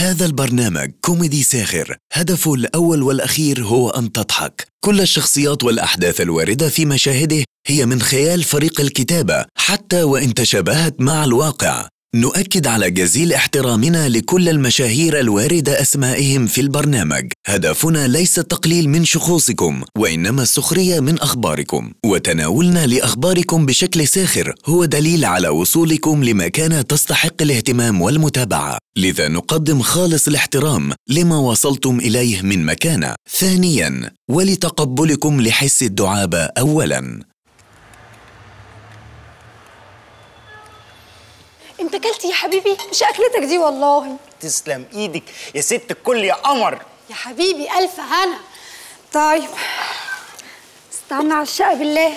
هذا البرنامج كوميدي ساخر هدفه الأول والأخير هو أن تضحك كل الشخصيات والأحداث الواردة في مشاهده هي من خيال فريق الكتابة حتى وإن تشابهت مع الواقع نؤكد على جزيل احترامنا لكل المشاهير الوارده اسمائهم في البرنامج هدفنا ليس التقليل من شخوصكم وانما السخريه من اخباركم وتناولنا لاخباركم بشكل ساخر هو دليل على وصولكم لمكانه تستحق الاهتمام والمتابعه لذا نقدم خالص الاحترام لما وصلتم اليه من مكانه ثانيا ولتقبلكم لحس الدعابه اولا انت كلت يا حبيبي مش اكلتك دي والله تسلم ايدك يا ست الكل يا قمر يا حبيبي الف هنا طيب استنى على الشقه بالله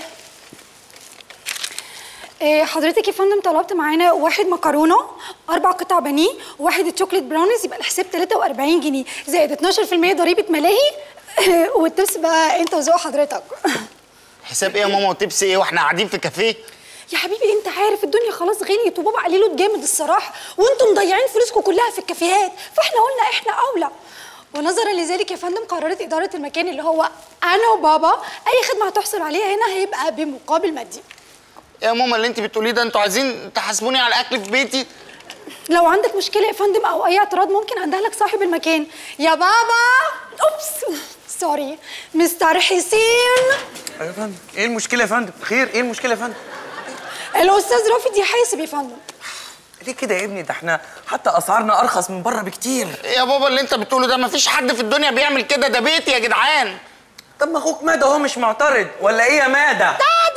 إيه حضرتك يا فندم طلبت معانا واحد مكرونه اربع قطع بانيه وواحد الشوكليت براونيز يبقى الحساب 43 جنيه زائد 12% ضريبه ملاهي والتبس بقى انت وذوق حضرتك حساب ايه يا ماما وتبسي ايه واحنا قاعدين في كافيه يا حبيبي انت عارف الدنيا خلاص غليت وبابا قليله جامد الصراحه وانتم مضيعين فلوسكم كلها في الكافيهات فاحنا قلنا احنا اولى ونظرا لذلك يا فندم قررت اداره المكان اللي هو انا وبابا اي خدمه هتحصل عليها هنا هيبقى بمقابل مادي يا ماما اللي انت بتقوليه ده انتوا عايزين تحاسبوني على الاكل في بيتي لو عندك مشكله يا فندم او اي اعتراض ممكن اندهلك صاحب المكان يا بابا اوبس سوري مستر حسين ايوه يا فندم ايه المشكله يا فندم خير ايه المشكله يا فندم الاستاذ رافض يحاسب يا فندم ليه كده يا ابني ده احنا حتى اسعارنا ارخص من بره بكتير يا بابا اللي انت بتقوله ده مفيش حد في الدنيا بيعمل كده ده بيتي يا جدعان طب ما اخوك ماده هو مش معترض ولا ايه يا ماده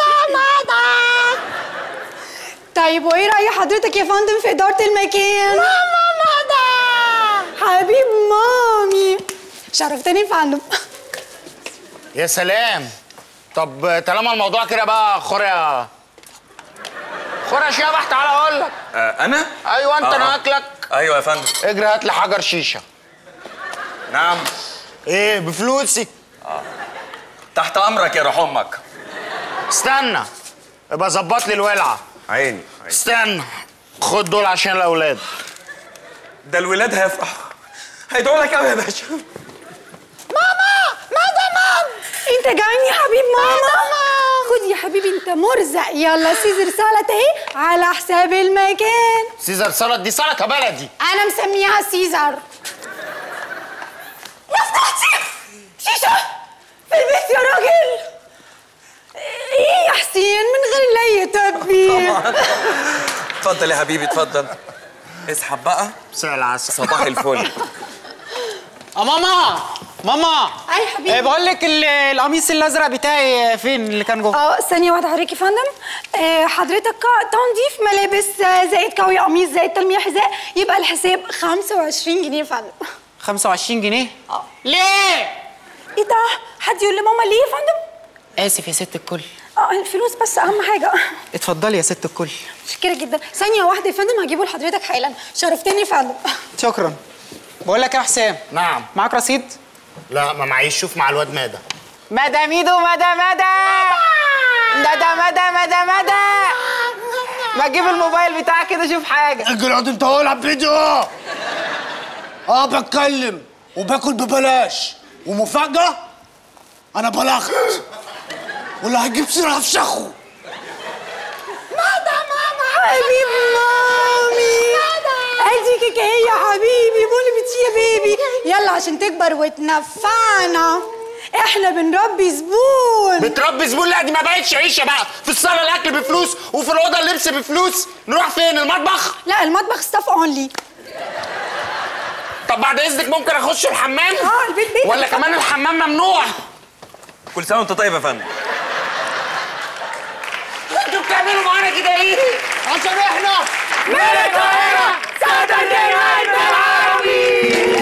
طيب وايه راي حضرتك يا فندم في اداره المكان ماما ماما حبيب مامي شرفتني يا فندم يا سلام طب طالما الموضوع كده بقى خوريا خوريا شبح تعالى اقول لك آه انا ايوه انت آه، انا آه. اكلك ايوه يا فندم اجري هات لي حجر شيشه نعم ايه بفلوسي تحت امرك يا روح امك استنى ابقى ظبط لي الولعه عيني عيني استنى خد دول عشان الاولاد ده الولاد هيفرحوا هيدعوا لك قوي يا باشا انت جعان يا حبيب ماما خد يا حبيبي انت مرزق يلا سيزر سلطه اهي على حساب المكان سيزر سلطه دي سلطه بلدي انا مسميها سيزر مفتاحتي شيشه في البيت يا راجل ايه يا حسين من غير لا يتبي اتفضل يا حبيبي اتفضل اسحب بقى مساء العسل صباح الفل اه ماما ماما اي إيه حبيبي بقول لك ال- القميص الازرق بتاعي فين اللي كان جوه اه ثانية واحدة حضرتك يا فندم آه، حضرتك كا- تنظيف ملابس آه، زائد كوي قميص زائد تلميع حذاء يبقى الحساب 25 جنيه يا فندم 25 جنيه ليه ايه ده؟ حد يقول لماما ليه يا فندم؟ اسف يا ست الكل اه الفلوس بس اهم حاجة اتفضلي يا ست الكل مشكلة جدا ثانية واحدة يا فندم هجيبه لحضرتك حالا شرفتني يا فندم شكرا بقول لك يا حسام نعم معاك رصيد لا ما معيش شوف مع الواد ماده مدى ميدو مدى مدى مدى مدى مدى مدى ما تجيب الموبايل بتاعك كده شوف حاجه اقعد انت هو العب فيديو اه بتكلم وباكل ببلاش ومفاجأة انا بلغت واللي هيجيب سيرة هفشخه حبيب مامي ادي كيكه اهي يا حبيبي بولي بتشي يا بيبي يلا عشان تكبر وتنفعنا احنا بنربي زبون بتربي زبون لا دي ما بقتش عيشه بقى في الصاله الاكل بفلوس وفي الاوضه اللبس بفلوس نروح فين المطبخ لا المطبخ ستاف اونلي طب بعد اذنك ممكن اخش الحمام اه البيت بيتك ولا كمان الحمام ممنوع كل سنه وانت طيب يا فندم انتوا بتعملوا معانا كده ايه عشان احنا من القاهره ساتردي نايت بالعربي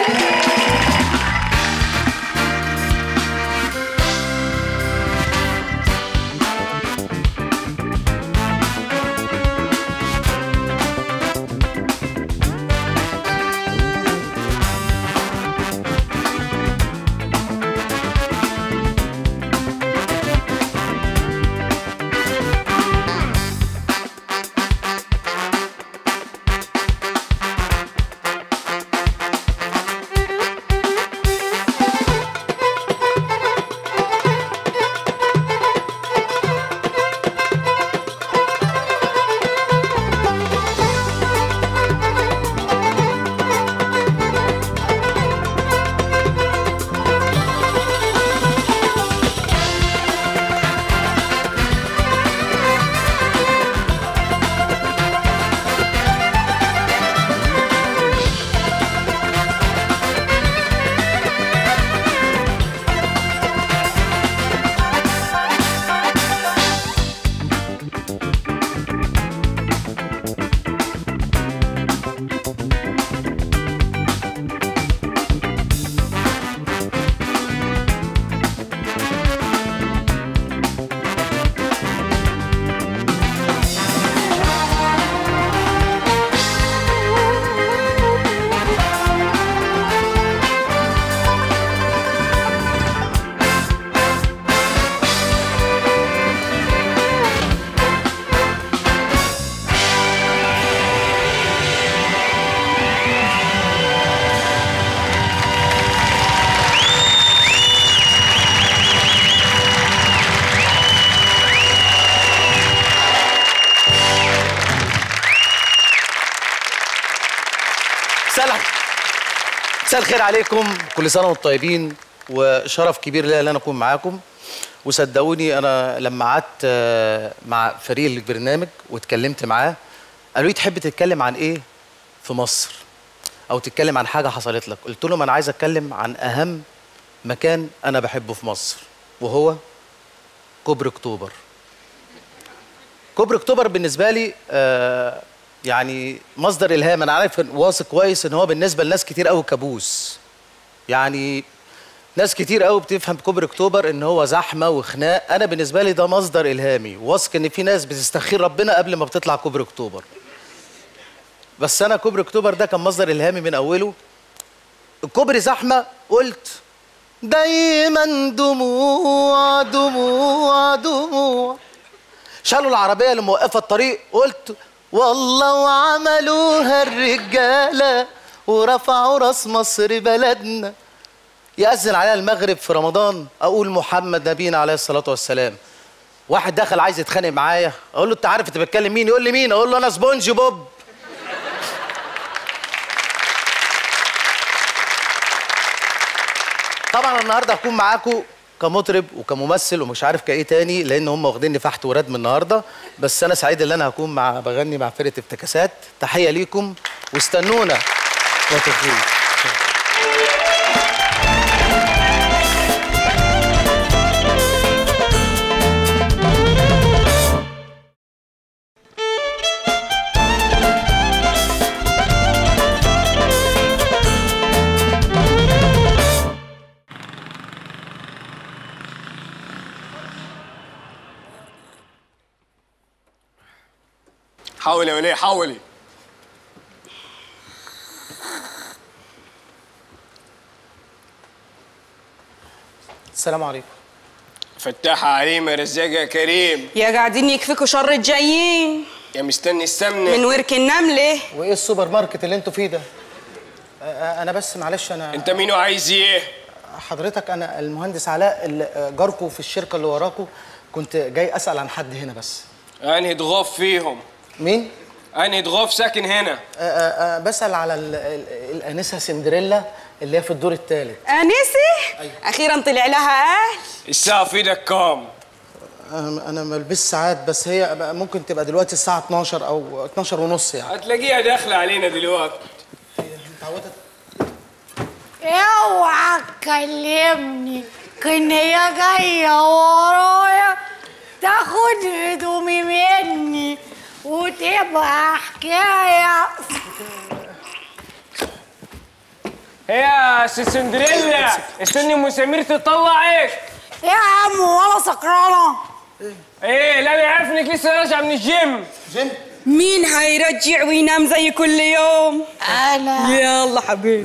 مساء مساء الخير عليكم كل سنه وانتم طيبين وشرف كبير ليا ان انا اكون معاكم وصدقوني انا لما قعدت آه، مع فريق البرنامج واتكلمت معاه قالوا لي تحب تتكلم عن ايه في مصر او تتكلم عن حاجه حصلت لك قلت لهم انا عايز اتكلم عن اهم مكان انا بحبه في مصر وهو كوبري اكتوبر كوبري اكتوبر بالنسبه لي آه يعني مصدر الهام انا عارف إن- واثق كويس ان هو بالنسبه لناس كتير قوي كابوس يعني ناس كتير قوي بتفهم كوبري اكتوبر ان هو زحمه وخناق انا بالنسبه لي ده مصدر الهامي واثق ان في ناس بتستخير ربنا قبل ما بتطلع كوبري اكتوبر بس انا كوبري اكتوبر ده كان مصدر الهامي من اوله الكوبري زحمه قلت دايما دموع دموع دموع شالوا العربيه اللي موقفه الطريق قلت والله وعملوها الرجاله ورفعوا راس مصر بلدنا يأذن عليها المغرب في رمضان اقول محمد نبينا عليه الصلاه والسلام واحد دخل عايز يتخانق معايا اقول له انت عارف انت بتكلم مين يقول لي مين اقول له انا سبونج بوب طبعا النهارده هكون معاكم كمطرب وكممثل ومش عارف كايه تاني لان هم واخديني فحت وردم النهارده بس انا سعيد ان انا هكون مع بغني مع فرقه افتكاسات تحيه ليكم واستنونا وتفويض حاولي يا وليه حاولي السلام عليكم فتاحة عليم يا رزاق يا كريم يا قاعدين يكفيكوا شر الجايين يا مستني السمنة من ورك النملة وايه السوبر ماركت اللي انتوا فيه ده آه، آه، انا بس معلش انا انت مين وعايز ايه حضرتك انا المهندس علاء اللي آه، جاركو في الشركه اللي وراكو كنت جاي اسال عن حد هنا بس انهي ضغاف فيهم مين انهي ضغاف ساكن هنا آه، آه، آه، بسال على ال- ال- الانسه سندريلا اللي هي في الدور الثالث أنسة أخيرا طلع لها أهل الساعة في ايدك كام انا أنا ما بلبس ساعات بس هي بقى ممكن تبقى دلوقتي الساعه 12 او 12 ونص يعني هتلاقيها داخلة علينا دلوقتي اتعودت اوعى تكلمني كان هي جاية ورايا تاخد هدومي مني وتبقى حكاية يا سي سندريلا استني ام سمير تطلعك يا عم ولا سكرانة ايه لا انا عارف انك لسه راجعه من الجيم جيم مين هيرجع وينام زي كل يوم أنا يلا حبيبي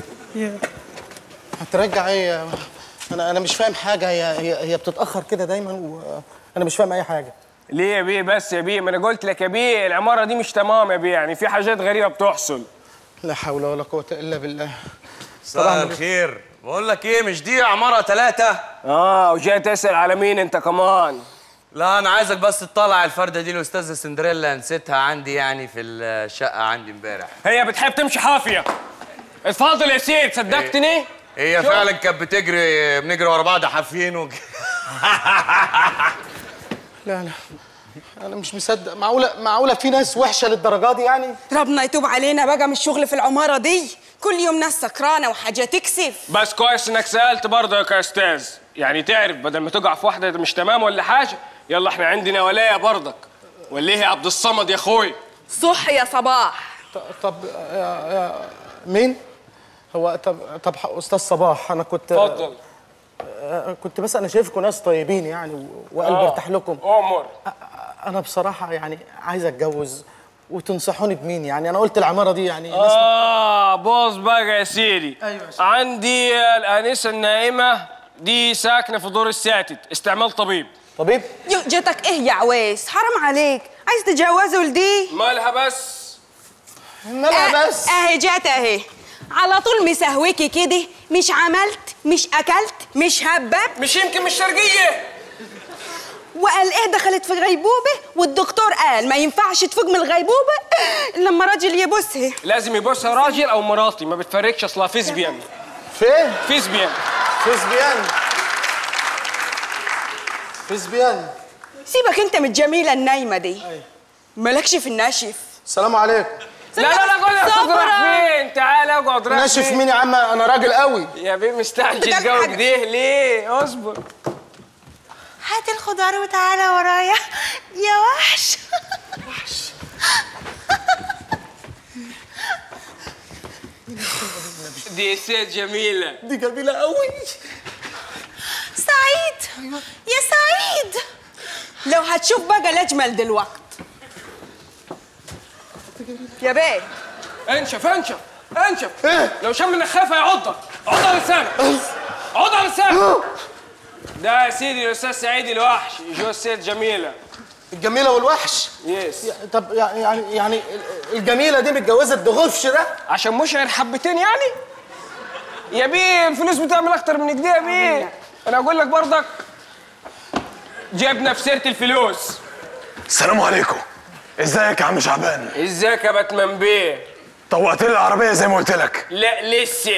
هترجع ايه انا انا مش فاهم حاجه هي هي, هي بتتاخر كده دايما وانا مش فاهم اي حاجه ليه يا بيه بس يا بيه ما انا قلت لك يا بيه العمارة دي مش تمام يا بيه يعني في حاجات غريبة بتحصل لا حول ولا قوه الا بالله صباح الخير بقول لك ايه مش دي عماره ثلاثة اه وجاي تسأل على مين انت كمان لا انا عايزك بس تطلع الفرده دي الاستاذه سندريلا نسيتها عندي يعني في الشقه عندي امبارح هي بتحب تمشي حافية اتفضل يا سيد صدقتني هي شوف. فعلا كانت بتجري بنجري ورا بعض حافيين وك... لا لا انا مش مصدق معقوله معقوله في ناس وحشه للدرجه دي يعني ربنا يتوب علينا بقى من الشغل في العمارة دي كل يوم ناس سكرانة وحاجة تكسف بس كويس انك سألت برضه يا استاذ يعني تعرف بدل ما تقع في واحدة مش تمام ولا حاجة يلا احنا عندنا ولاية برضك وليه يا عبد الصمد يا اخوي صح يا صباح ط- طب يا يا مين هو طب طب ح- استاذ صباح انا كنت اتفضل آه، كنت بس انا شايفكم ناس طيبين يعني و- وقلبي آه. ارتاح لكم عمر انا بصراحه يعني عايز اتجوز وتنصحوني بمين يعني انا قلت العماره دي يعني ناس اه بوظ بقى يا سيدي أيوة يا سيدي. عندي الانسة النائمة دي ساكنة في دور الساتت استعمال طبيب طبيب يو جاتك ايه يا عويس حرام عليك عايز تتجوزوا لدي مالها بس مالها بس اهي جات اهي على طول مسهوكي كده مش عملت مش اكلت مش هبب مش يمكن مش شرقية وقال ايه دخلت في غيبوبه والدكتور قال ما ينفعش تفوق من الغيبوبه لما راجل يبوسها لازم يبوسها راجل او مراتي ما بتفرقش اصلها فيسبيان فين؟ فيسبيان فيسبيان فيسبيان سيبك انت من الجميله النايمه دي مالكش في الناشف السلام عليكم لا لا لا قول يا استاذ صبرا. راح فين تعال اقعد رايح ناشف فين؟ مين يا عم انا راجل قوي يا بيه مستعجل ده جو حاجة. كده ليه اصبر هات الخضار وتعالى ورايا يا وحش دي ست جميله دي جميله قوي سعيد يا سعيد لو هتشوف بقى الاجمل دلوقت يا بيه انشف انشف انشف إيه؟ لو شم النخافه يعضك عض على لسانك عض على لسانك ده يا سيدي الاستاذ سعيد الوحش جو الست جميله الجميله والوحش يس طب يعني يعني الجميله دي متجوزه الدغفش ده عشان مشعر حبتين يعني يا بيه الفلوس بتعمل اكتر من كده يا بيه انا اقول لك برضك جبنا في سيره الفلوس السلام عليكم ازيك يا عم شعبان ازيك يا باتمان بيه طوقت لي العربيه زي ما قلت لك لا لسه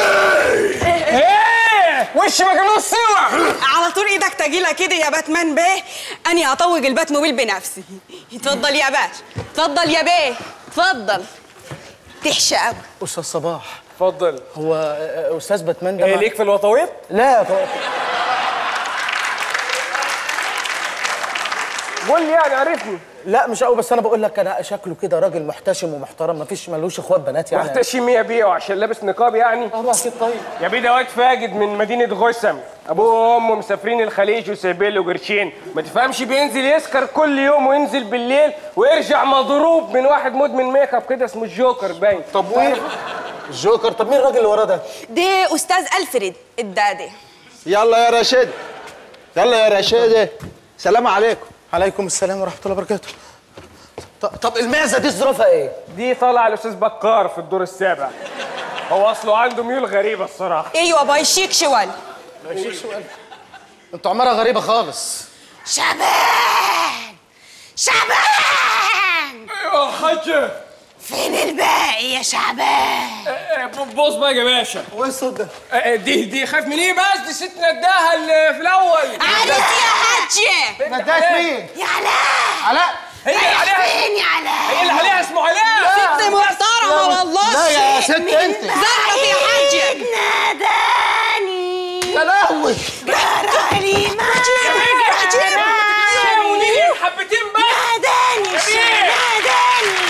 ايه وش ما كانوش سوا على طول ايدك تجيلة كده يا باتمان بيه اني هطوج البات موبيل بنفسي اتفضل يا باش اتفضل يا بيه اتفضل تحشى قوي استاذ صباح اتفضل هو آه، استاذ باتمان ده ايه مع- ليك في الوطويط لا هو- قول لي يعني عرفني لا مش قوي بس انا بقول لك انا شكله كده راجل محتشم ومحترم مفيش ملوش اخوات بنات يعني محتشم يا بيه وعشان لابس نقاب يعني اه اكيد طيب يا بيه ده واد فاجد من مدينة غسم أبوه وأمه مسافرين الخليج وسايبين له قرشين ما تفهمش بينزل يسكر كل يوم وينزل بالليل ويرجع مضروب من واحد مدمن ميك اب كده اسمه الجوكر باين طب وين الجوكر طب مين الراجل اللي وراه ده ده استاذ الفريد الدادي يلا يا رشيد يلا يا رشيد سلام عليكم عليكم السلام ورحمه الله وبركاته ط- طب المعزه دي ظروفها ايه دي طالعة الأستاذ بكار في الدور السابع هو أصله عنده ميول غريبة الصراحة ايوه بايشيك شوال انتوا عماره غريبه خالص شعبان شعبان يا حاجة فين الباقي يا شعبان بص بقى يا باشا وايه الصوت ده آه، دي دي خاف من ايه بس دي ست نداها اللي في الاول عرفت يا حاجة نداك مين يا علاء علاء هي اللي عليها فين يا علاء هي اللي عليها اسمه علاء ست محترمة والله لا يا ست انت ظبط يا حاجة ناداني يا لهوي جرالي ما حبتين بس ناداني ناداني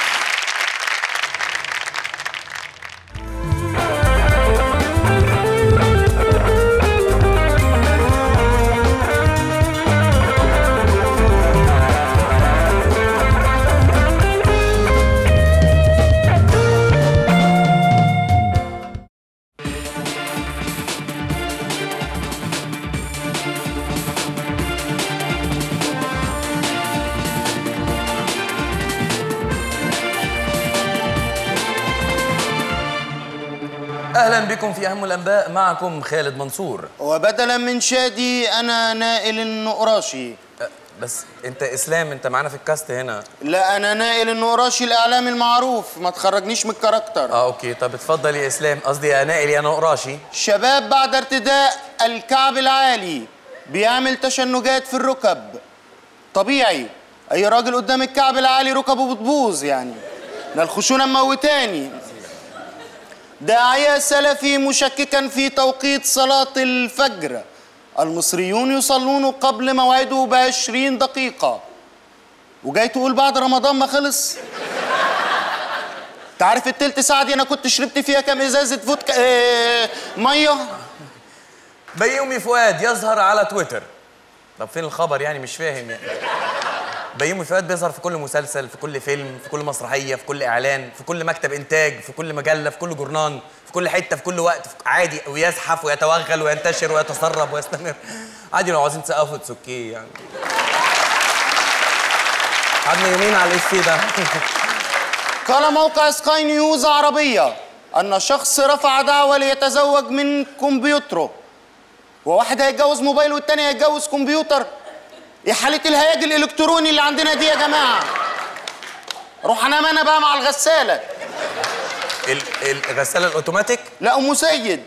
اهلا بكم في اهم الانباء معكم خالد منصور وبدلا من شادي انا نائل النقراشي أه، بس انت اسلام انت معانا في الكاست هنا لا انا نائل النقراشي الاعلامي المعروف ما تخرجنيش من الكاركتر اه اوكي طب اتفضل يا اسلام قصدي يا نائل يا نقراشي شباب بعد ارتداء الكعب العالي بيعمل تشنجات في الركب طبيعي اي راجل قدام الكعب العالي ركبه بتبوظ يعني ده الخشونه موتاني داعية سلفي مشككا في توقيت صلاة الفجر المصريون يصلون قبل موعده بعشرين دقيقة وجاي تقول بعد رمضان ما خلص تعرف التلت ساعة دي أنا كنت شربت فيها كام إزازة فودكا آه مية بيومي فؤاد يظهر على تويتر طب فين الخبر يعني مش فاهم يعني بيومي فؤاد بيظهر في كل مسلسل في كل فيلم في كل مسرحيه في كل اعلان في كل مكتب انتاج في كل مجله في كل جورنان في كل حته في كل وقت في عادي ويزحف ويتوغل وينتشر ويتسرب ويستمر عادي لو عاوزين تسقفوا اتس اوكي يعني قعدنا يومين على الافيه ده قال موقع سكاي نيوز عربية أن شخص رفع دعوة ليتزوج من كمبيوتره وواحد هيتجوز موبايل والتاني هيتجوز كمبيوتر ايه حالة الهياج الإلكتروني اللي عندنا دي يا جماعة روح انام انا بقى مع الغساله ال- الغساله الاوتوماتيك لا ام سيد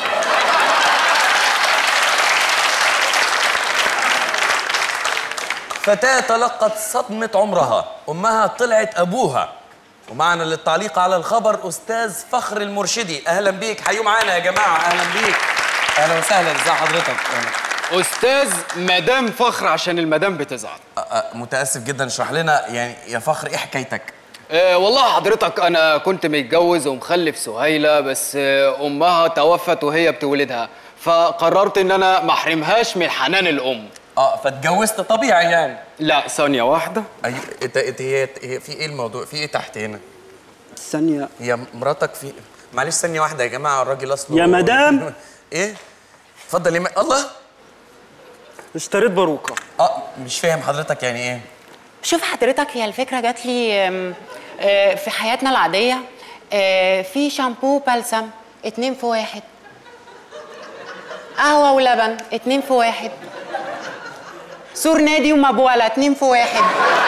فتاة تلقت صدمة عمرها أمها طلعت أبوها ومعنا للتعليق على الخبر أستاذ فخر المرشدي أهلا بيك حيوا معانا يا جماعة أهلا بيك أهلا وسهلا إزي حضرتك استاذ مدام فخر عشان المدام بتزعل أ- أ- متأسف جدا اشرح لنا يعني يا فخر إيه حكايتك أه والله حضرتك انا كنت متجوز ومخلف سهيله بس أه امها توفت وهي بتولدها فقررت ان انا ما احرمهاش من حنان الام اه فاتجوزت طبيعي يعني لا ثانيه واحده أيوة انت انت هي هي في ايه الموضوع في ايه تحت هنا ثانيه هي مراتك في معلش ثانية واحدة يا جماعة الراجل أصله يا مدام. إيه؟ اتفضل يا م... الله اشتريت باروكه اه مش فاهم حضرتك يعني إيه؟ شوف حضرتك هي الفكرة جات لي أم، آه، في حياتنا العادية آه، في شامبو بلسم اتنين في واحد قهوة ولبن اتنين في واحد سور نادي ومبولة اتنين في واحد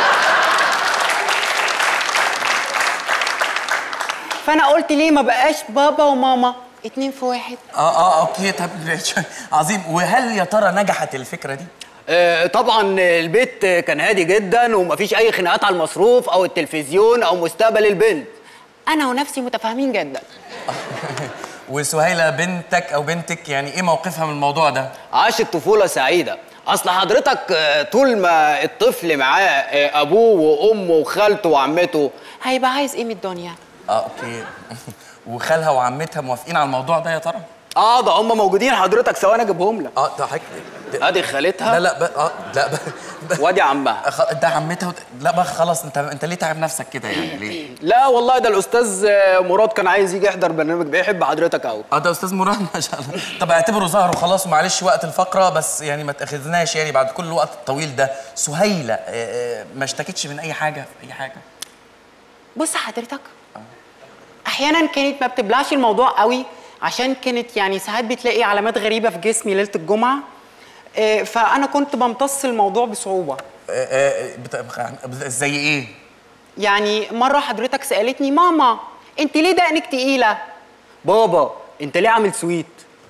فأنا قلت ليه ما بقاش بابا وماما اتنين في واحد اه اه اوكي طب عظيم وهل يا ترى نجحت الفكرة دي؟ أه طبعا البيت كان هادي جدا ومفيش اي خناقات على المصروف او التلفزيون او مستقبل البنت أنا ونفسي متفاهمين جدا وسهيلة بنتك أو بنتك يعني إيه موقفها من الموضوع ده؟ عاشت طفولة سعيدة أصل حضرتك آه، طول ما الطفل معاه آه، أبوه وأمه وخالته وعمته هيبقى عايز إيه من الدنيا؟ اه اوكي وخالها وعمتها موافقين على الموضوع ده يا ترى؟ اه ده هم موجودين حضرتك ثواني اجيبهم لك اه ده حك... ادي خالتها لا لا ب... اه لا ب... ب... وادي عمها خ... ده عمتها وت... لا بقى خلاص انت انت ليه تعب نفسك كده يعني ليه؟ لا والله ده الاستاذ آه، مراد كان عايز يجي يحضر برنامج بيحب حضرتك قوي اه ده استاذ مراد ما شاء الله طب اعتبره ظهر وخلاص ومعلش وقت الفقره بس يعني ما تاخذناش يعني بعد كل الوقت الطويل ده سهيله آه، آه، ما اشتكتش من اي حاجه في اي حاجه بص حضرتك احيانا كانت ما بتبلعش الموضوع قوي عشان كانت يعني ساعات بتلاقي علامات غريبه في جسمي ليله الجمعه آه، فانا كنت بمتص الموضوع بصعوبه آه، آه، بت... بت- زي ايه؟ يعني مره حضرتك سالتني ماما انت ليه دقنك تقيله بابا انت ليه عامل سويت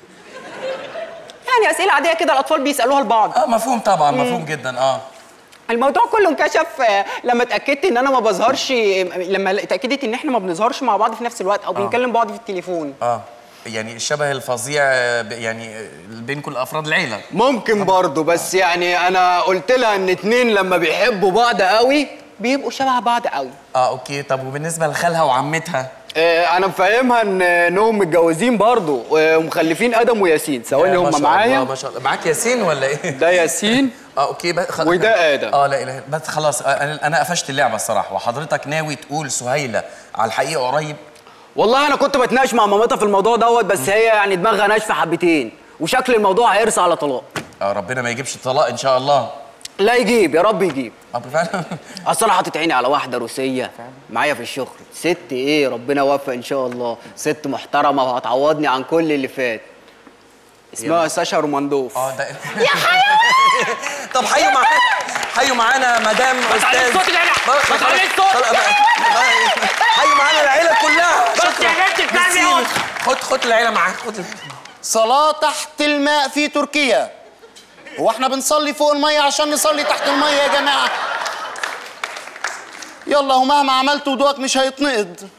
يعني اسئله عاديه كده الاطفال بيسالوها لبعض اه مفهوم طبعا مم. مفهوم جدا اه الموضوع كله انكشف آه، لما اتاكدت ان انا ما بظهرش لما اتاكدت ان احنا ما بنظهرش مع بعض في نفس الوقت او آه. بنكلم بعض في التليفون اه يعني الشبه الفظيع آه، ب- يعني آه، بين كل افراد العيله ممكن برضه بس يعني انا قلت لها ان اتنين لما بيحبوا بعض قوي بيبقوا شبه بعض قوي اه اوكي طب وبالنسبه لخالها وعمتها آه، انا مفهمها ان انهم متجوزين برضه آه، ومخلفين ادم وياسين ثواني آه، ما هم شاء معايا الله ما شاء الله معاك ياسين ولا ايه؟ ده ياسين اه اوكي بقى خ... وده آدم. اه لا اله إلا- بس خلاص آه، انا انا قفشت اللعبه الصراحه وحضرتك ناوي تقول سهيله على الحقيقه قريب والله انا كنت بتناقش مع مامتها في الموضوع دوت بس هي يعني دماغها ناشفه حبتين وشكل الموضوع هيرسى على طلاق آه ربنا ما يجيبش الطلاق ان شاء الله لا يجيب يا رب يجيب اه فعلا اصل انا حاطط عيني على واحده روسيه معايا في الشغل ست ايه ربنا يوفق ان شاء الله ست محترمه وهتعوضني عن كل اللي فات اسمها ساشا روماندوف اه ده يا حيوان طب حيوا معانا حيوا معانا مدام بس عليك استاذ صوت العيلة. بس بس عليك صوت. حيوا معانا العيله كلها بس شكراً. يا بنت الكلب ميرسي. يقعد. خد خد العيله معاك خد صلاة تحت الماء في تركيا هو احنا بنصلي فوق المية عشان نصلي تحت المية يا جماعة يلا ومهما عملت ودوقك مش هيتنقض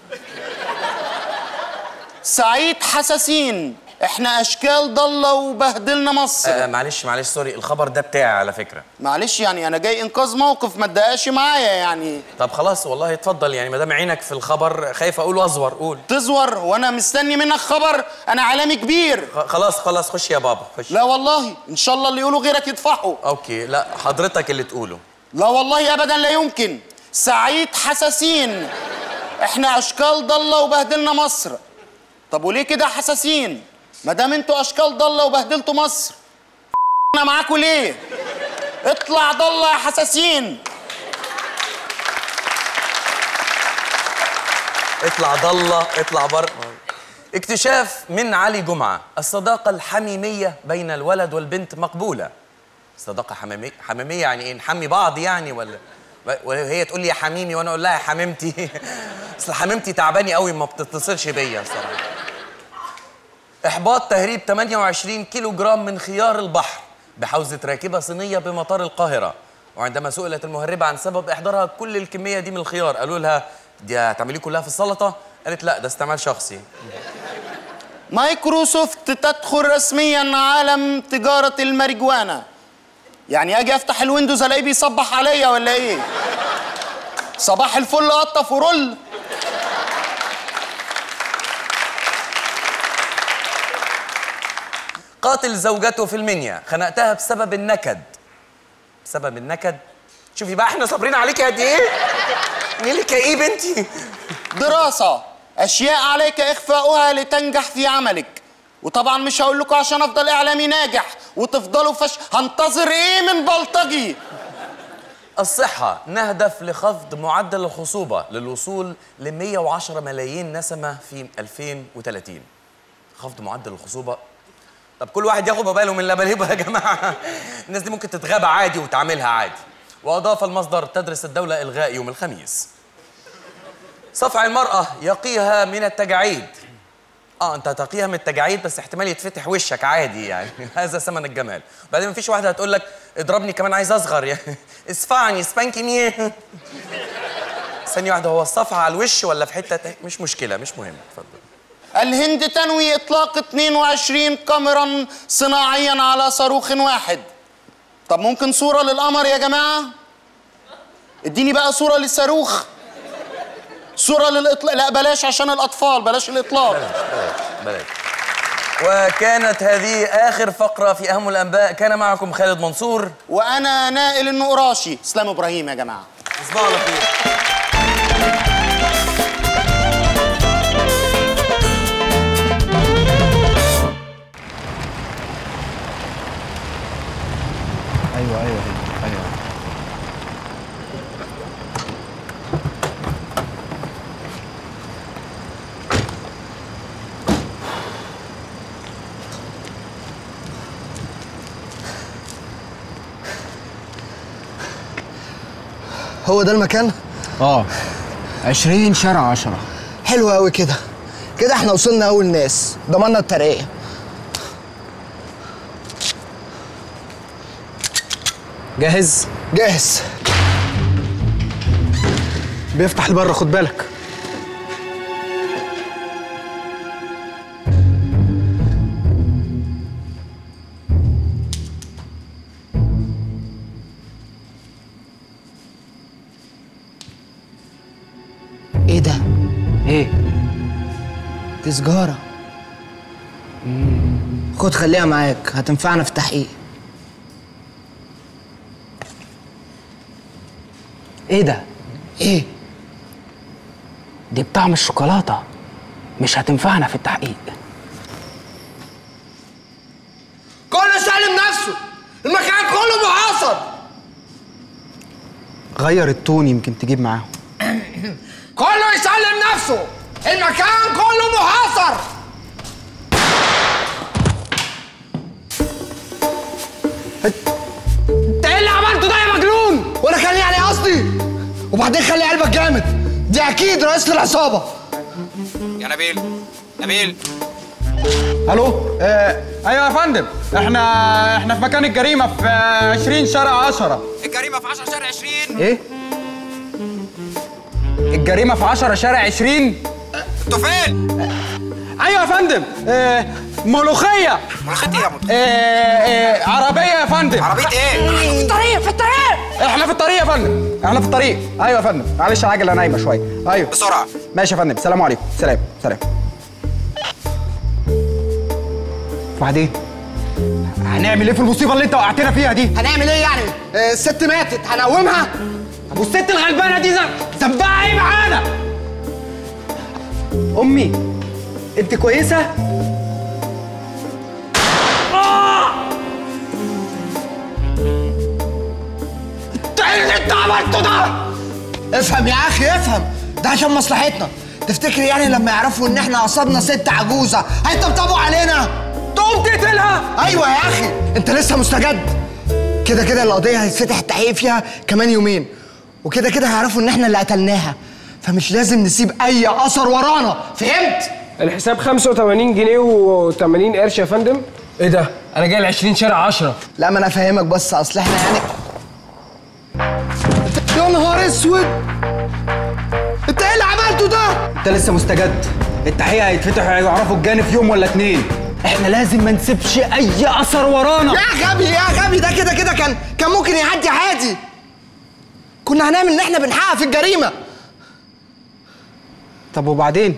سعيد حساسين احنا اشكال ضالة وبهدلنا مصر آه معلش معلش سوري الخبر ده بتاعي على فكره معلش يعني انا جاي انقاذ موقف ما تضايقش معايا يعني طب خلاص والله اتفضل يعني ما دام عينك في الخبر خايف اقول وازور قول تزور وانا مستني منك خبر انا عالمي كبير خ- خلاص خلاص خش يا بابا خش لا والله ان شاء الله اللي يقولوا غيرك يدفعوا اوكي لا حضرتك اللي تقوله لا والله ابدا لا يمكن سعيد حساسين احنا اشكال ضاله وبهدلنا مصر طب وليه كده حساسين ما دام انتوا اشكال ضاله وبهدلتوا مصر انا معاكوا ليه اطلع ضاله يا حساسين اطلع ضله اطلع بره اكتشاف من علي جمعه الصداقه الحميميه بين الولد والبنت مقبوله صداقه حميميه حميميه يعني ايه نحمي بعض يعني ولا وهي تقول لي يا حميمي وانا اقول لها يا حميمتي اصل حميمتي تعباني قوي ما بتتصلش بيا الصراحه احباط تهريب 28 كيلو جرام من خيار البحر بحوزه راكبه صينيه بمطار القاهره وعندما سئلت المهربه عن سبب احضارها كل الكميه دي من الخيار قالوا لها دي هتعمليه كلها في السلطه قالت لا ده استعمال شخصي مايكروسوفت تدخل رسميا عالم تجارة الماريجوانا يعني اجي افتح الويندوز الاقيه بيصبح عليا ولا ايه صباح الفل قطف ورل قاتل زوجته في المنيا خنقتها بسبب النكد بسبب النكد شوفي بقى احنا صابرين عليكي قد ايه مالك كئيب انت دراسة أشياء عليك إخفاؤها لتنجح في عملك وطبعا مش هقول لكم عشان أفضل إعلامي ناجح وتفضلوا فش هنتظر إيه من بلطجي الصحة نهدف لخفض معدل الخصوبة للوصول ل 110 ملايين نسمة في 2030 خفض معدل الخصوبة طب كل واحد ياخد باله من لبليبه يا جماعة الناس دي ممكن تتغابى عادي وتعملها عادي وأضاف المصدر تدرس الدولة إلغاء يوم الخميس صفع المرأة يقيها من التجاعيد اه انت هتقيها من التجاعيد بس احتمال يتفتح وشك عادي يعني هذا ثمن الجمال بعدين مفيش واحده هتقول لك اضربني كمان عايز اصغر يعني اسفعني سبانكي مي ثانيه واحده هو الصفعه على الوش ولا في حته تا- مش مشكله مش مهم اتفضل الهند تنوي إطلاق 22 قمرا صناعيا على صاروخ واحد طب ممكن صورة للقمر يا جماعة اديني بقى صورة للصاروخ صورة للإطلاق لا بلاش عشان الأطفال بلاش الإطلاق بلاش وكانت هذه اخر فقره في اهم الانباء كان معكم خالد منصور وأنا نائل النقراشي إسلام إبراهيم يا جماعة تصبحوا على خير ايوه ايوه ايوه هو ده المكان؟ اه 20 شارع 10 حلو قوي كده كده احنا وصلنا اول ناس ضمننا الترقية جاهز جاهز بيفتح لبره خد بالك ايه ده؟ ايه دي سجارة خد خليها معاك هتنفعنا في التحقيق ايه ده ايه دي بطعم الشوكولاته مش هتنفعنا في التحقيق كله سالم نفسه المكان كله محاصر غير التون يمكن تجيب معاهم كله يسلم نفسه المكان كله محاصر انت ايه اللي عملته ده يا مجنون وانا كان يعني قصدي وبعدين خلي قلبك جامد دي اكيد رئيس العصابه يا نبيل نبيل الو آه ايوه يا فندم احنا احنا في مكان الجريمه في آه، 20 شارع 10 الجريمه في 10 شارع 20 ايه الجريمه في 10 شارع 20 انتوا فين؟ ايوه يا فندم آه ملوخيه ملوخيه ايه يا آه آه عربيه يا فندم عربيه ايه؟ في الطريق في الطريق احنا في الطريق يا فندم احنا في الطريق ايوه يا فندم معلش العجله نايمه شويه ايوه بسرعه ماشي يا فندم سلام عليكم سلام سلام وبعدين هنعمل ايه في المصيبه اللي انت وقعتنا فيها دي هنعمل ايه يعني آه، الست ماتت هنقومها طب والست الغلبانه دي ذنب- ذنبها ايه معانا امي انت كويسه انت ايه اللي انت عملته ده افهم يا اخي افهم ده عشان مصلحتنا تفتكر يعني لما يعرفوا ان احنا قصدنا ست عجوزه هيطبطبوا علينا تقوم تقتلها ايوه يا اخي انت لسه مستجد كده كده القضيه هيتفتح التحقيق فيها كمان يومين وكده كده هيعرفوا ان احنا اللي قتلناها فمش لازم نسيب اي اثر ورانا فهمت الحساب 85 جنيه و80 قرش يا فندم ايه ده انا جاي ل 20 شارع 10 لا ما انا افهمك بس اصل احنا يعني يا نهار اسود انت ايه اللي عملته ده انت لسه مستجد التحقيق هيتفتح ويعرفوا الجاني في يوم ولا اتنين احنا لازم ما نسيبش اي اثر ورانا يا غبي يا غبي ده كده كده كان كان ممكن يعدي عادي كنا هنعمل ان احنا بنحقق في الجريمه طب وبعدين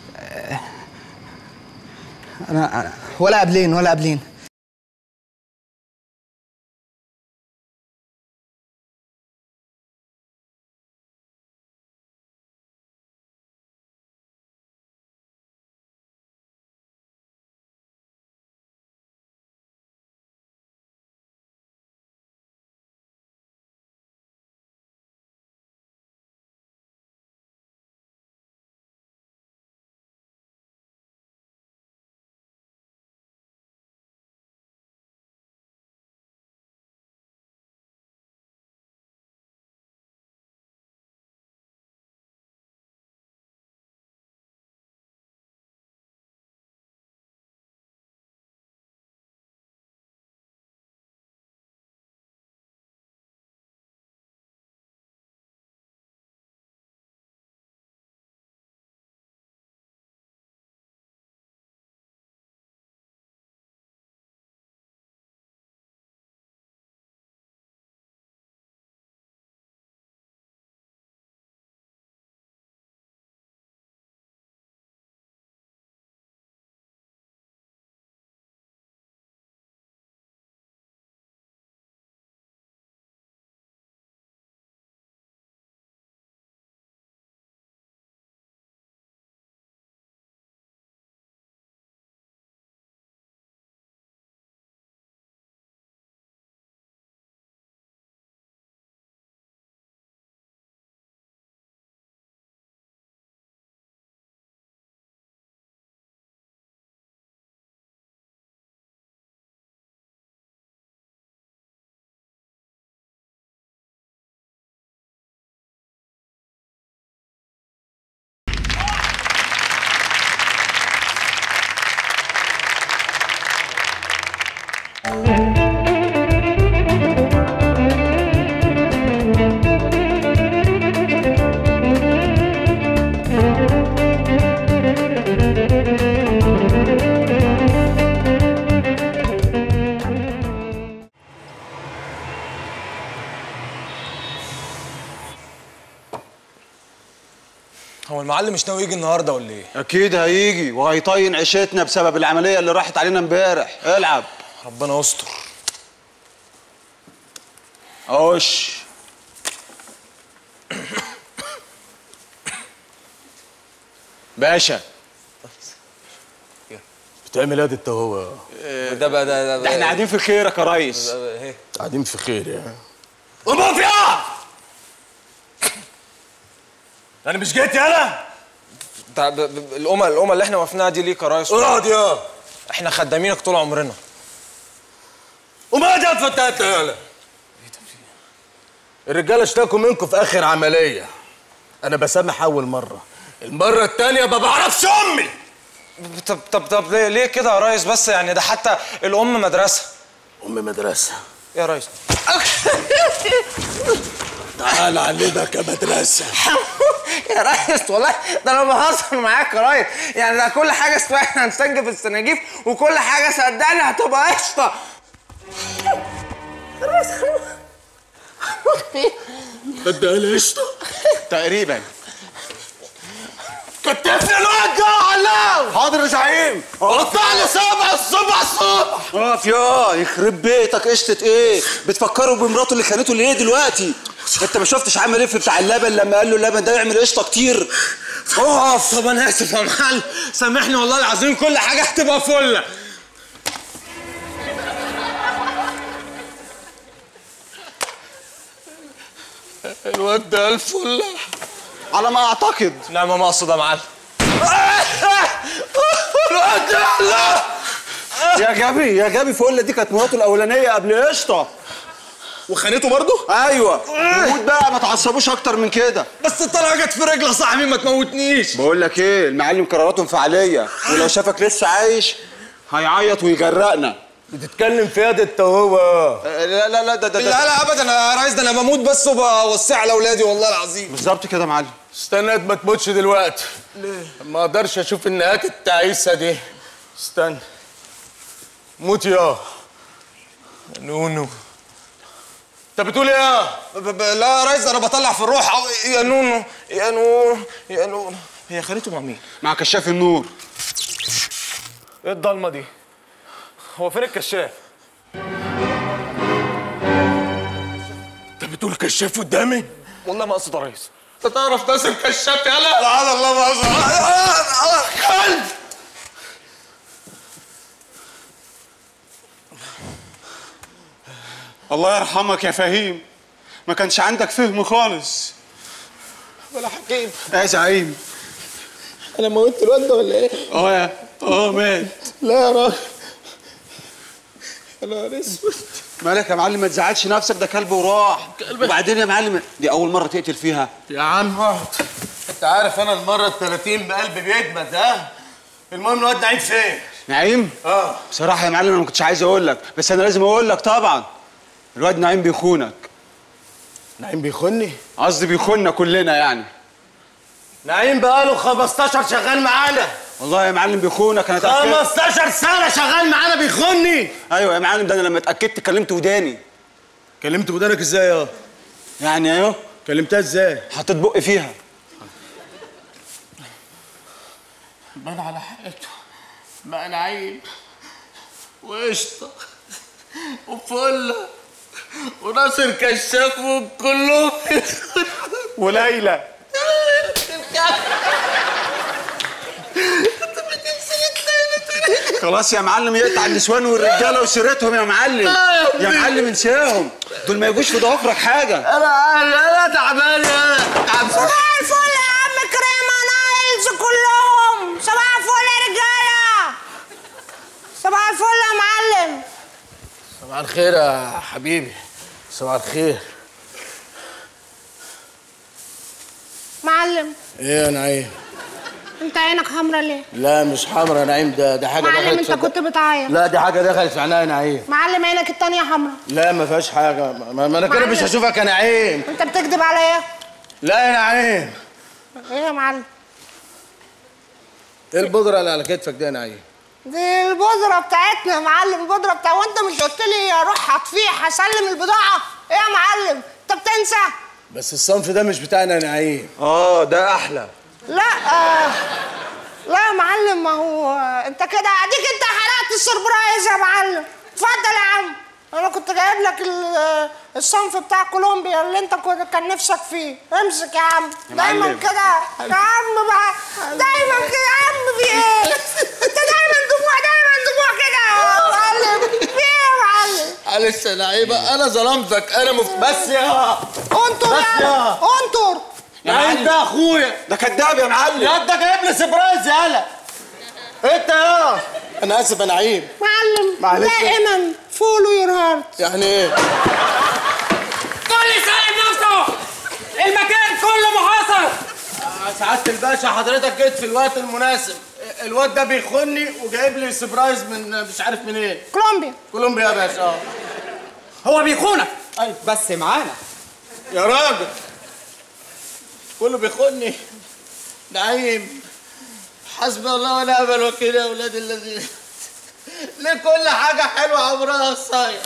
انا أنا- ولا قبلين ولا قبلين هو المعلم مش ناوي يجي النهارده ولا ايه؟ اكيد هيجي وهيطين عيشتنا بسبب العمليه اللي راحت علينا امبارح العب ربنا يستر اوش باشا بتعمل ايه انت هو ده بقى ده ده احنا قاعدين في خيرك يا ريس قاعدين في خير يعني ومافيا انا مش جيت يالا ده ب- ب- الأمة الأمة اللي احنا وقفناها دي ليك يا ريس اقعد يا احنا خدامينك طول عمرنا وما جت فتات يالا الرجاله اشتكوا منكم في اخر عمليه انا بسامح اول مره المره التانيه ما بعرفش امي طب طب طب ليه, ليه كده يا ريس بس يعني ده حتى الأم مدرسة ام مدرسه يا ريس تعال علمك يا مدرسه يا ريس والله ده انا بهزر معاك يا ريس يعني ده كل حاجه اسمها احنا هنسجل السناجيف وكل حاجه صدقني هتبقى قشطه بدي قشطه تقريبا كتفني الواد ده علام حاضر يا زعيم قطع لي سبع الصبح الصبح اقف يا يخرب بيتك قشطة ايه بتفكروا بمراته اللي خانته ليه دلوقتي انت ما شفتش عامل ايه في بتاع اللبن لما قال له اللبن ده يعمل قشطه كتير اقف طب انا اسف يا معلم سامحني والله العظيم كل حاجه هتبقى فله الواد ده الفله على ما اعتقد لا ما مقصود يا معلم الواد ده لا يا جابي يا جابي فله دي كانت مراته الاولانيه قبل قشطه وخانته برضه؟ ايوه موت بقى ما تعصبوش اكتر من كده بس الطلقه جت في رجل يا صاحبي ما تموتنيش بقول لك ايه المعلم قراراته انفعاليه ولو شافك لسه عايش هيعيط ويجرقنا بتتكلم في يد التوبه لا لا لا ده ده لا لا ابدا يا ريس ده انا بموت بس وبوسع على اولادي والله العظيم بالظبط كده يا معلم استنى ما تموتش دلوقتي ليه؟ ما اقدرش اشوف النهايات التعيسه دي استنى موت يا نونو انت بتقول ايه يا ب- ب- لا يا ريس انا بطلع في الروح أو- يا نونو يا نونو يا نونو هي خانته مع مين؟ مع كشاف النور ايه الضلمه دي؟ هو فين الكشاف؟ انت بتقول كشاف قدامي؟ والله ما اقصد يا ريس انت تعرف ناس الكشاف يالا؟ سبحان الله ما قلب الله يرحمك يا فهيم ما كانش عندك فهم خالص ولا حكيم يا زعيم انا موتت الواد ده ولا ايه؟ اه يا اه مات لا يا راجل يا نهار اسود مالك يا معلم ما تزعلش نفسك ده كلب وراح وبعدين يا معلم دي اول مره تقتل فيها يا عم اقعد انت عارف انا المره ال 30 بقلبي بيجمد ها المهم الواد نعيم فين؟ نعيم اه بصراحه يا معلم انا ما كنتش عايز اقول لك بس انا لازم اقول لك طبعا الواد نعيم بيخونك نعيم بيخوني؟ قصدي بيخوننا كلنا يعني نعيم بقاله 15 شغال معانا والله يا معلم بيخونك انا اتاكدت 15 سنه شغال معانا بيخوني ايوه يا معلم ده انا لما اتاكدت كلمت وداني كلمت ودانك ازاي يا يعني اهو كلمتها ازاي حطيت بقي فيها بان على حقيقته بقى نعيم وقشطه وفله وناصر كشاف وكلهم وليلى خلاص يا معلم يقطع النسوان والرجاله وسيرتهم يا معلم لا يا يا ابني. معلم انساهم دول ما يجوش في ضوافرك حاجه انا انا تعبان يا تعبان صباح الفل يا عم كريمة نايلز كلهم صباح الفل يا رجالة صباح الفل يا معلم صباح الخير يا حبيبي صباح الخير معلم ايه يا نعيم انت عينك حمرا ليه؟ لا مش حمرا يا نعيم ده ده حاجه معلم دخلت انت في كنت بتعيط لا دي حاجه دخلت في عينيا يا نعيم معلم عينك التانية حمرا لا ما فيهاش حاجه ما, ما انا كده مش معلم. هشوفك يا نعيم انت بتكذب عليا لا يا نعيم ايه يا معلم؟ ايه البودره اللي على كتفك دي يا نعيم دي البودرة بتاعتنا يا معلم البودرة بتاع وانت مش قلت لي اروح اطفيه هسلم البضاعة؟ ايه يا معلم؟ انت بتنسى؟ بس الصنف ده مش بتاعنا يا نعيم اه ده احلى لا آه لا يا معلم ما هو انت كده اديك انت حرقت السربرايز يا معلم اتفضل يا عم انا كنت جايب لك ال- الصنف بتاع كولومبيا اللي انت كنت كان نفسك فيه امسك يا عم يا دايما معلم. كده يا عم بقى دايما كده يا عم في ايه انت دايما دموع دايما دموع كده يا معلم في ايه يا معلم معلش يا نعيمه انا ظلمتك انا مف... بس يا انطر بس يا يا عم انطر نعيم ده اخويا ده كداب يا معلم يا انت جايب لي سبرايز يالا انت يا انا اسف يا نعيم معلم معلش. دائما فولو يور هارت يعني ايه كل سالم نفسه المكان كله محاصر سعادة الباشا حضرتك جيت في الوقت المناسب الواد ده بيخوني وجايب لي سبرايز من مش عارف منين كولومبيا كولومبيا يا باشا اه هو بيخونك ايوه بس معانا يا راجل كله بيخوني نعيم حسبي الله ونعم الوكيل يا اولاد الذين ليه كل حاجه حلوه عمرها قصير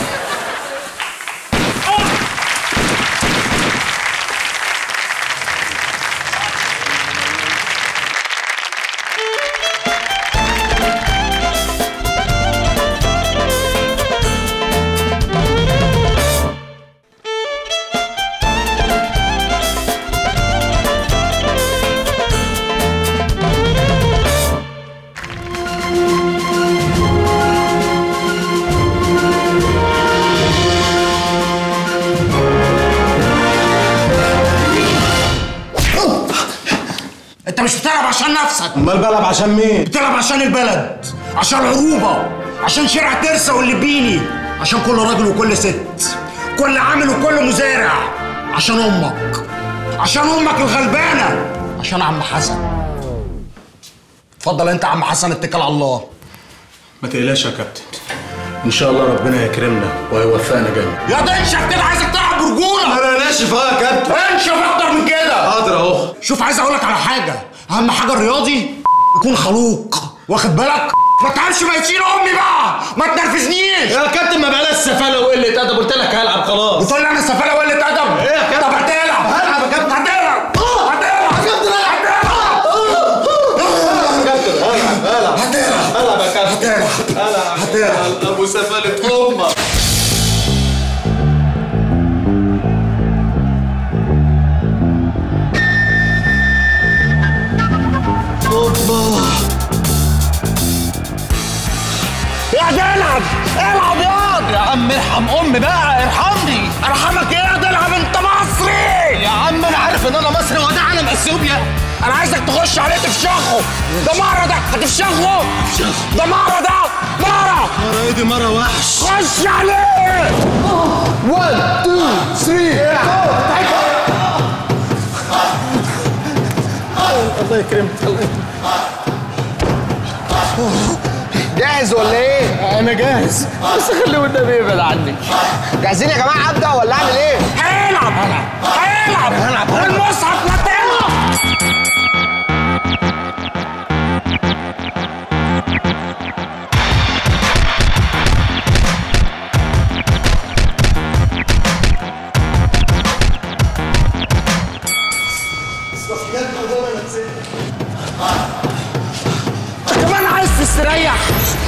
انت مش بتلعب عشان نفسك امال بلعب عشان مين؟ بتلعب عشان البلد عشان العروبه عشان شارع ترسا والليبيني عشان كل راجل وكل ست كل عامل وكل مزارع عشان امك عشان امك الغلبانه عشان عم حسن اتفضل انت يا عم حسن اتكل على الله ما تقلقش يا كابتن ان شاء الله ربنا يكرمنا ويوفقنا جامد يا ده انشف كده عايزك تلعب برجوله انا ناشف اه يا كابتن انشف اكتر من كده حاضر اهو شوف عايز اقول لك على حاجه اهم حاجه الرياضي يكون خلوق واخد بالك ما تعرفش ما يشيل امي بقى ما تنرفزنيش يا كابتن ما بقاش سفاله وقله ادب قلت لك هلعب خلاص بتقول لي انا سفاله وقله ادب ايه يا كابتن طب هتلعب هلعب يا كابتن هتلعب هتلعب يا كابتن هلعب هلعب هلعب يا كابتن هتلعب هتلعب ابو سفاله امك اوبا يا ده العب العب ياض يا عم ارحم امي بقى ارحمني ارحمك ايه يا ده العب انت مصري يا عم انا عارف ان انا مصري وده علم اثيوبيا انا عايزك تخش عليه تفشخه ده مره ده هتفشخه ده مره ده مره مره ايه دي مره وحش خش عليه 1 2 3 الله يكرمك جاهز ولا ايه؟ انا جاهز بس خليه والنبي يبعد عني جاهزين يا جماعه ابدا ولا اعمل ايه؟ هيلعب هيلعب هيلعب المصحف لا تلعب كمان عايز تستريح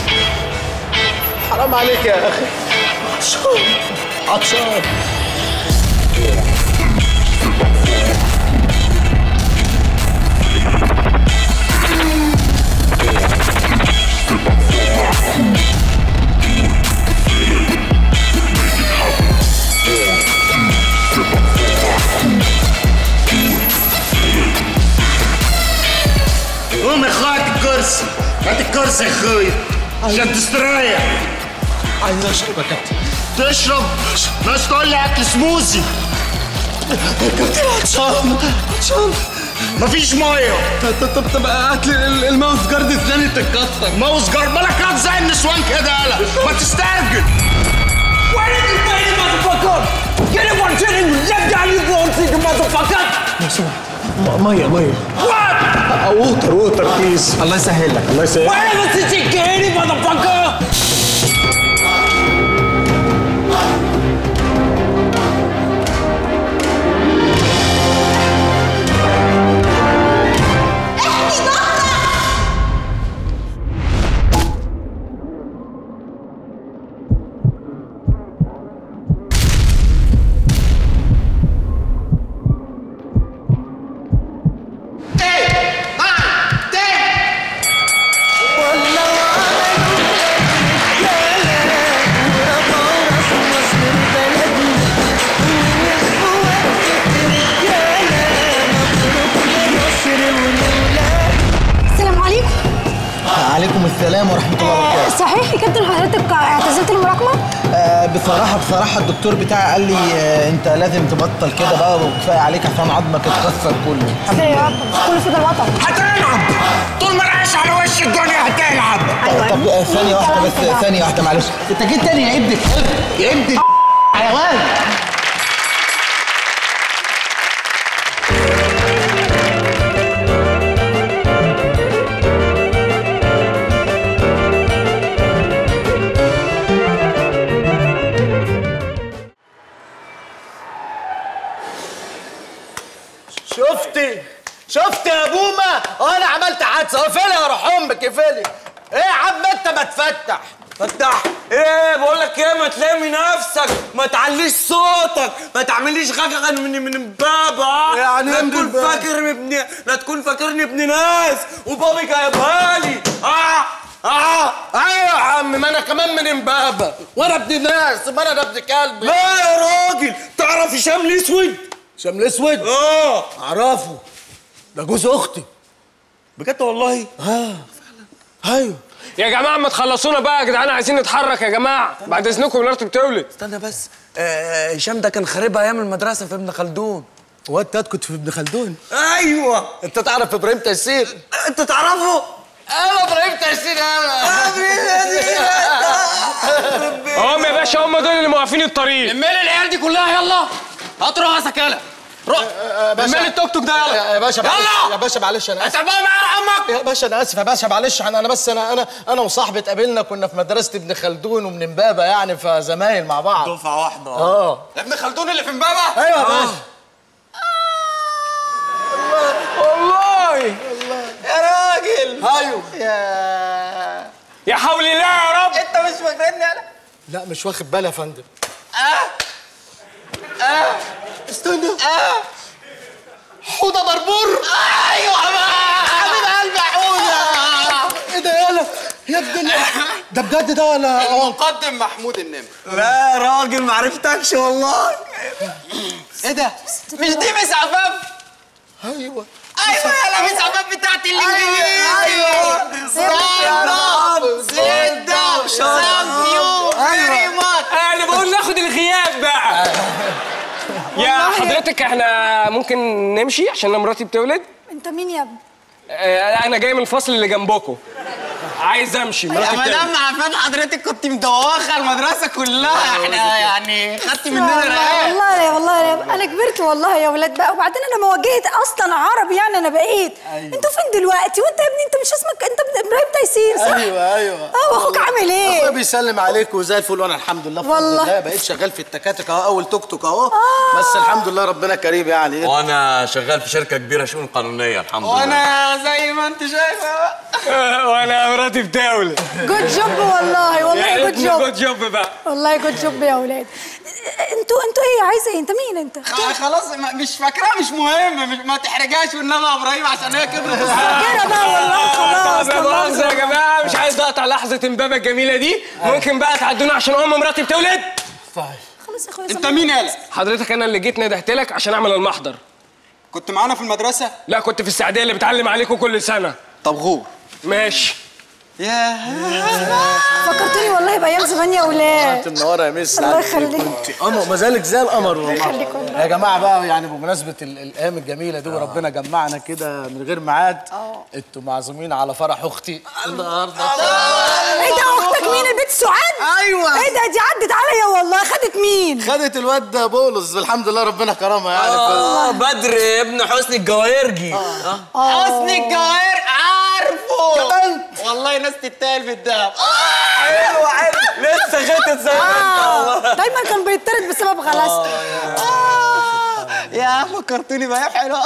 حرام عليك يا اخي عطشان عطشان قوم يا اخويا هات الكرسي هات الكرسي يا اخويا عشان تستريح عايز اشرب يا كابتن تشرب بس تقول لي اكل سموزي يا كابتن عطشان عطشان مفيش ميه طب طب طب هات لي الماوس جارد الثاني تتكسر ماوس جارد مالك هات زي النسوان كده يالا ما تسترجل Why did you pay the motherfucker? Get it one shit and left down you won't see the motherfucker! لو سمحت م- ميه ميه What? ووتر ووتر بليز الله يسهل لك الله يسهل Why ever since you get it, motherfucker? السلام عليكم عليكم السلام ورحمه الله وبركاته صحيح يا كابتن حضرتك اعتزلت المراكمه؟ آه بصراحه بصراحه الدكتور بتاعي قال لي آه انت لازم تبطل كده بقى وكفايه عليك عشان عظمك اتكسر كله ازاي يا رب كله في الوطن هتلعب طول ما العيش على وش الدنيا هتلعب طب, طب آه، ثانيه واحده بس ثانيه واحده معلش انت جيت تاني يا ابني يا ابني حيوان شفتي شفتي يا بومه انا عملت حادثه اقفلي يا روح امك اقفلي ايه يا عم انت ما تفتح فتح ايه بقول لك ايه ما تلمي نفسك ما تعليش صوتك ما تعمليش غغغ من من بابا يعني لا إيه من تكون الباب؟ فاكر ابن لا تكون فاكرني ابن ناس وبابي جايبها لي اه اه ايوه يا عم ما انا كمان من امبابه وانا ابن ناس ما انا ابن كلب لا يا راجل تعرف هشام الاسود هشام الاسود اه اعرفه ده جوز اختي بجد والله اه فعلا ايوه يا جماعه ما تخلصونا بقى يا جدعان عايزين نتحرك يا جماعه بعد اذنكم مراتي بتولد استنى بس آه، هشام ده كان خاربها ايام المدرسه في ابن خلدون هو انت كنت في ابن خلدون ايوه انت تعرف ابراهيم تيسير انت تعرفه انا ابراهيم تيسير انا هم يا باشا هم دول اللي موقفين الطريق مال العيال دي كلها يلا هات راسك يلا روح باشا. مال التوك توك ده يلا يا يا باشا معلش يلا يا باشا معلش انا اسف اسف بقى مع عمك يا باشا انا اسف يا باشا معلش انا انا بس انا انا انا وصاحبي اتقابلنا كنا في مدرسه ابن خلدون ومن امبابه يعني فزمايل مع بعض دفعه واحده اه ابن خلدون اللي في امبابه ايوه يا باشا والله يا راجل ايوه يا يا حول الله يا رب انت مش فاكرني انا لا مش واخد بالي يا فندم اه اه استنى اه حوضه بربور ايوه بقى حبيب قلبي يا حوده ايه ده يالا يا ابني ده بجد ده ولا المقدم محمود النمر لا يا راجل ما عرفتكش والله ايه ده مش دي مس عفاف ايوه ايوه يا مس عفاف بتاعت الانجليزي ايوه ستوب ستوب ثانك يو فيري ماتش انا بقول ناخد الغياب بقى يا حضرتك احنا ممكن نمشي عشان انا مراتي بتولد انت مين يا ابني آه، انا جاي من الفصل اللي جنبكم عايز امشي يا مراتي مدام بتولد عفاف حضرتك كنت مدوخه المدرسه كلها احنا يعني خدتي مننا والله رقاق والله يا والله يا انا كبرت والله يا ولاد بقى وبعدين انا موجهه اصلا عربي يعني انا بقيت أيوة. انتوا فين دلوقتي وانت يا ابني انت مش اسمك انت ابراهيم تيسير صح ايوه ايوه اه واخوك عامل ايه اخويا بيسلم عليك وزي الفل وانا الحمد لله بفضل والله. الله بقيت شغال في التكاتك اهو اول توك توك اهو بس الحمد لله ربنا كريم يعني وانا شغال في شركه كبيره شؤون قانونيه الحمد لله وانا زي ما انت شايفه آه، وانا مراتي بتولد جود جوب والله والله جود جوب جود جوب بقى والله جود جوب يا ولاد انتوا انتوا ايه عايزه ايه انت مين انت خ- خلاص ما- مش فاكراها مش مهم مش ما تحرجهاش والنبي يا ابراهيم عشان هي كبرت كده بقى والله خلاص طب يا مؤاخذة يا جماعة مش عايز اقطع لحظة امبابة الجميلة دي ممكن بقى تعدونا عشان ام مراتي بتولد خلاص يا اخويا انت مين يالا حضرتك انا اللي جيت ندهت لك عشان اعمل المحضر كنت معانا في المدرسه لا كنت في السعودية اللي بتعلم عليكم كل سنة طب غور ماشي يا فكرتني والله بايام زمان يا ولاد انت منوره يا مس الله عندك يخليك. كنت قمر ما زالك زي القمر والله يخليك والله. يا جماعه بقى يعني بمناسبه ال- الايام الجميله دي وربنا جمعنا كده من غير ميعاد انتوا معزومين على فرح اختي النهارده ايه ده اختك مين البنت سعاد ايوه ايه ده دي عدت عليا والله خدت مين خدت الواد ده بولس الحمد لله ربنا كرمها يعني اه بدر ابن حسني الجواهرجي حسني الجواهر عارفه والله ناس تتقال في الدهب حلو حلو لسه غتت زي ما انت آه، والله دايما كان بيطرد بسبب غلاسته يا فكرتوني بأيام حلوة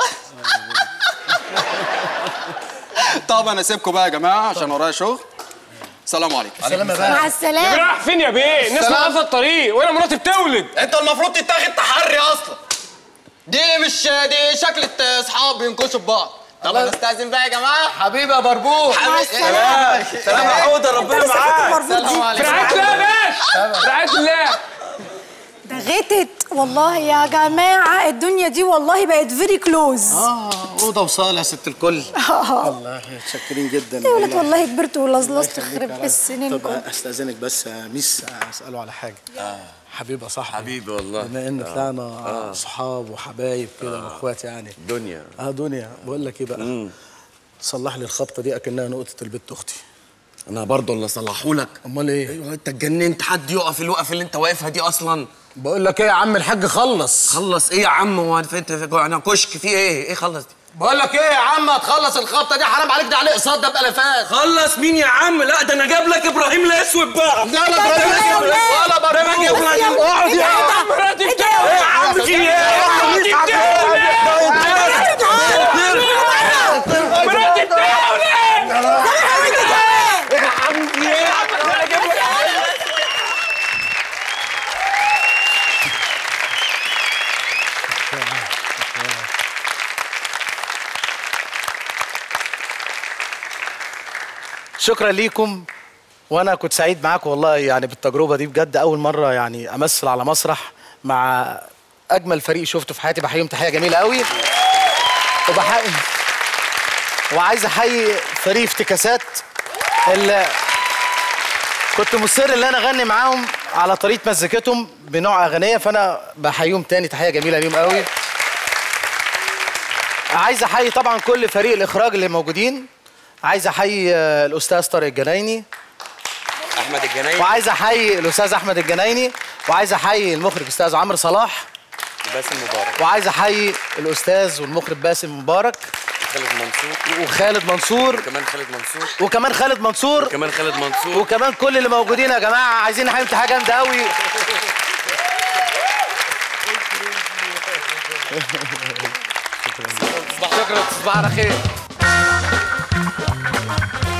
طب انا سيبكم بقى يا جماعه عشان ورايا شغل سلام عليكم سلام يا مع بقى يا السلامه رايح فين يا بيه الناس سلام. واقفة الطريق وانا مراتي بتولد انت المفروض تتاخد تحري اصلا دي مش دي شكلة اصحاب بينكشوا في بعض طب انا استاذن بقى يا جماعه حبيبي يا بربور مع السلامه سلام يا حوده ربنا معاك سلام في عليكم رعاية الله يا باشا في رعاية الله ده غتت والله يا جماعه الدنيا دي والله بقت فيري كلوز اه اوضه وصاله يا ست الكل والله متشكرين جدا يا ولاد والله كبرت ولزلزت الله يخليك خرب يا رب. بالسنين طب كلها استاذنك بس يا ميس اساله على حاجه حبيبي يا صاحبي حبيبي والله بما ان طلعنا صحاب وحبايب كده واخوات يعني دنيا اه دنيا بقول لك ايه بقى صلح لي الخبطه دي اكنها نقطه البت اختي انا برضه اللي صلحهولك امال ايه ايوه انت اتجننت حد يقف الوقف اللي انت واقفها دي اصلا بقول لك ايه يا عم الحاج خلص خلص ايه يا عم هو انت انت انا كشك في ايه ايه خلص دي بقول لك ايه يا عم هتخلص الخبطه دي حرام عليك ده عليه اقساط ده بألافات خلص مين يا عم لا ده انا جاب لك ابراهيم الاسود بقى لا لا ابراهيم ولا ده انا جايب برضه لك اقعد يا عم مراتي ايه يا عم في ايه يا عم مراتي بتولد مراتي بتولد شكرا ليكم وانا كنت سعيد معاكم والله يعني بالتجربه دي بجد اول مره يعني امثل على مسرح مع اجمل فريق شفته في حياتي بحييهم تحيه جميله قوي وبحيي وعايز احيي فريق افتكاسات اللي كنت مصر ان انا اغني معاهم على طريقه مزيكتهم بنوع اغنيه فانا بحييهم تاني تحيه جميله ليهم قوي عايز احيي طبعا كل فريق الاخراج اللي موجودين عايز احيي آه، الاستاذ طارق الجنايني احمد الجنايني وعايز احيي الاستاذ احمد الجنايني وعايز احيي المخرج الاستاذ عمرو صلاح باسم مبارك وعايز احيي الاستاذ والمخرج باسم مبارك خالد منصور وخالد منصور وكمان خالد منصور وكمان خالد منصور وكمان خالد منصور وكمان كل اللي موجودين يا جماعه عايزين نحييهم تحيه جامده قوي شكرا تصبح على خير